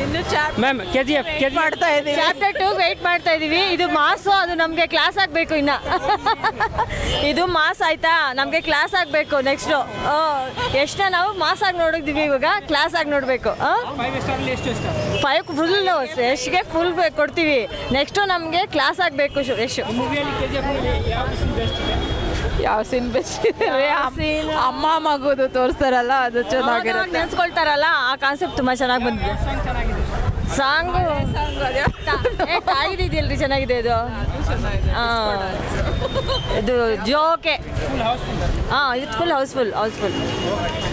ಇನ್ನು ma'am K G F K G ಮಾಡ್ತಾ ಇದ್ದೀವಿ ಚಾಪ್ಟರ್ ಟು ವೆಯ್ಟ್ ಮಾಡ್ತಾ ಇದೀವಿ ಇದು ಮಾಸು ಅದು ನಮಗೆ ಕ್ಲಾಸ್ ಆಗಬೇಕು ಇನ್ನ ಇದು ಮಾಸ್ ಆಯ್ತಾ ನಮಗೆ ಕ್ಲಾಸ್ ಆಗಬೇಕು ನೆಕ್ಸ್ಟು ಎಷ್ಟನ್ನ ನಾವು ಮಾಸ್ ಆಗಿ ನೋಡಿದ್ವಿ ಇವಾಗ ಕ್ಲಾಸ್ ಆಗಿ ನೋಡಬೇಕು ಫೈವ್ ಸ್ಟಾರಲ್ಲಿ ಎಷ್ಟು ಇಷ್ಟ ಫೈವ್ ಫುಲ್ ಎಷ್ಟಿಗೆ ಫುಲ್ ಕೊಡ್ತೀವಿ ನೆಕ್ಸ್ಟು ನಮಗೆ ಕ್ಲಾಸ್ ಆಗಬೇಕು ಎಷ್ಟು ಮೂವಿಯಲ್ಲಿ ಕೆ ಜಿ ಎಫ್ ಯಾವ ಬೆಸ್ಟ್ ಇದೆ ಯಾವ ಸೀನ್ ಬೆಸ್ಟ್ scene? ಅಮ್ಮ ಮಗುದು ತೋರಿಸ್ತಾರಲ್ಲ ಅದು ಚೆನ್ನಾಗಿರುತ್ತೆ ನೆನ್ಸ್ಕೊಳ್ತಾರಲ್ಲ ಆ ಕಾನ್ಸೆಪ್ಟ್ ತುಂಬ ಚೆನ್ನಾಗಿ ಬಂದಿದೆ ಸಾಂಗ್ ಚೆನ್ನಾಗಿದೆ ಸಾಂಗು ತಾಯಿದಿದೆಯಲ್ರಿ ಚೆನ್ನಾಗಿದೆ ಇದು ಹಾಂ ಇದು ಜೋಕೆ ಫುಲ್ ಹೌಸ್ಫುಲ್ ಹಾಂ ಇದು ಫುಲ್ ಹೌಸ್ಫುಲ್ ಹೌಸ್ಫುಲ್